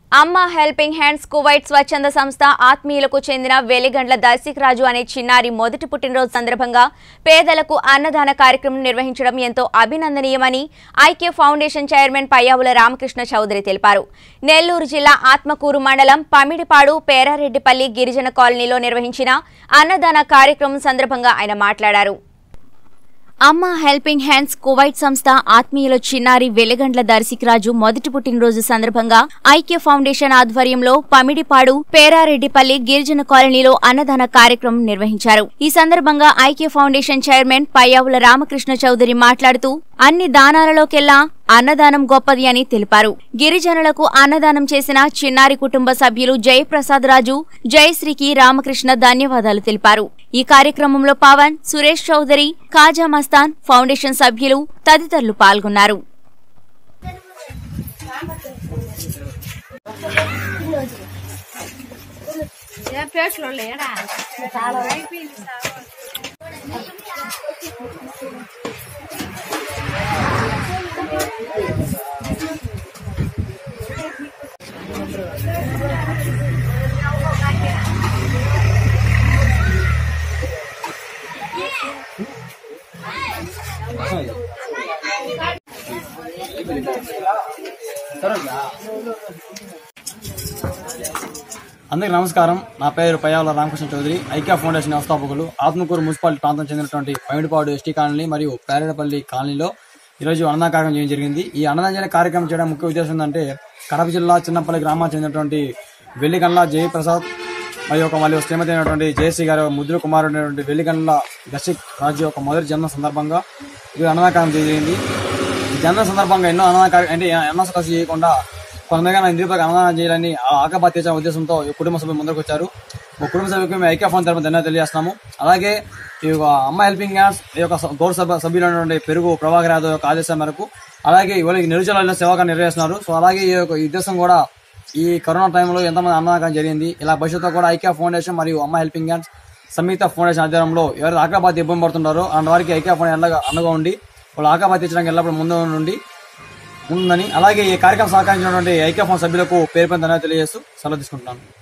అమ్మ helping hands Kuwait స్వచ్ఛంద సంస్థ ఆత్మీయులకు చెందిన వెలిగండ్ల దర్శికరాజు అనే చిన్నారి మొదటి పుట్టినరోజు సందర్భంగా పేదలకు అన్నదాన కార్యక్రమం నిర్వహించడం ఎంతో అభినందనీయమని ఐక్య ఫౌండేషన్ చైర్మన్ పయ్యావుల రామకృష్ణ చౌదరి తెలిపారు నెల్లూరు జిల్లా ఆత్మకూరు మండలం పమిడిపాడు పేరారెడ్డిపల్లి గిరిజన కాలనీలో నిర్వహించిన అన్నదాన కార్యక్రమం సందర్భంగా ఆయన మాట్లాడారు అమ్మ హెల్పింగ్ హ్యాండ్స్ కువైట్ సంస్థ ఆత్మీయుల చిన్నారి వెలిగండ్ల దర్శికరాజు మొదటి పుట్టినరోజు సందర్భంగా ఐక్య ఫౌండేషన్ ఆధ్వర్యంలో పమిడిపాడు పేరారెడ్డిపల్లి గిరిజన కాలనీలో అన్నదాన కార్యక్రమం నిర్వహించారు ఈ సందర్భంగా ఐక్య ఫౌండేషన్ చైర్మన్ పయ్యావుల రామకృష్ణ చౌదరి మాట్లాడుతూ అన్ని దానాలలోకెల్లా అన్నదానం గొప్పది అని తెలిపారు గిరిజనులకు అన్నదానం చేసిన చిన్నారి కుటుంబ సభ్యులు జయప్రసాద్ రాజు జయశ్రీకి రామకృష్ణ ధన్యవాదాలు తెలిపారు ఈ కార్యక్రమంలో పవన్ సురేష్ చౌదరి ఖాజా మస్తాన్ ఫౌండేషన్ సభ్యులు తదితరులు పాల్గొన్నారు ఏ ప్లేట్లో లేడా అయిపోయింది సార్ అందరికీ నమస్కారం నా పేరు పయ్యావుల రామకృష్ణ చౌదరి ఐక్య ఫౌండేషన్ వ్యవస్థాపకులు ఆత్మకూరు మున్సిపాలిటీ ప్రాంతం చెందినటువంటి పైమిడిపాడు ఎస్టీ కాలనీ మరియు పేరేడపల్లి కాలనీలో ఈరోజు అన్నదాన కార్యక్రమం చేయడం జరిగింది ఈ అన్నదాన చేయడం కార్యక్రమం చేయడం ముఖ్య ఉద్దేశం ఏంటంటే కడప జిల్లా చిన్నపల్లి గ్రామానికి చెందినటువంటి వెల్లిగండ్ల జయప్రసాద్ మరియు ఒక మళ్ళీ శ్రీమతి అయినటువంటి జయశ్రీ గారి ముద్ర కుమారుడైనటువంటి వెల్లిగండ్ల దర్శక్ రాజు యొక్క మొదటి జన్మ సందర్భంగా ఇది అన్నదాన కార్యక్రమం చేయడం జరిగింది ఈ జన్మ సందర్భంగా ఎన్నో అన్నదాన కార్య అంటే ఎన్నో ఖర్చు చేయకుండా కొంతమందిగా ఇంటి పైకి అన్నదానం చేయాలని ఆ ఆకపాత తీర్చిన ఉద్దేశంతో ఈ కుటుంబ సభ్యులు ముందుకు వచ్చారు మా కుటుంబ సభ్యులకు మేము ఐక్య ఫోన్ తరపున ధన్యవాదాలు తెలియజేస్తున్నాము అలాగే ఈ యొక్క అమ్మ హెల్పింగ్ హ్యాండ్స్ ఈ యొక్క గౌరవ సభ సభ్యులైనటువంటి పెరుగు ప్రభాకర్ యాదవ్ యొక్క ఆదేశం మేరకు అలాగే ఇవాళ నిరుజల సేవగా నిర్వహిస్తున్నారు సో అలాగే ఈ యొక్క ఈ ఉద్దేశం కూడా ఈ కరోనా టైంలో ఎంతమంది అన్నదానం జరిగింది ఇలా భవిష్యత్తులో కూడా ఐక్య ఫౌండేషన్ మరియు అమ్మ హెల్పింగ్ హ్యాండ్స్ సంయుక్త ఫౌండేషన్ ఆధ్వర్యంలో ఎవరైతే ఆకపాత ఇబ్బంది పడుతున్నారో అలాంటి వారికి ఐక్య ఫౌండేషన్ అండగా అండగా ఉండి వాళ్ళు ఆకపాత ఇచ్చడానికి ఎల్లప్పుడూ ముందు నుండి ఉందని అలాగే ఈ కార్యక్రమం సహకరించినటువంటి ఐక్య ఫౌండ్ సభ్యులకు పేరు పైన ధన్యవాదాలు తెలియజేస్తూ సెలవు తీసుకుంటున్నాను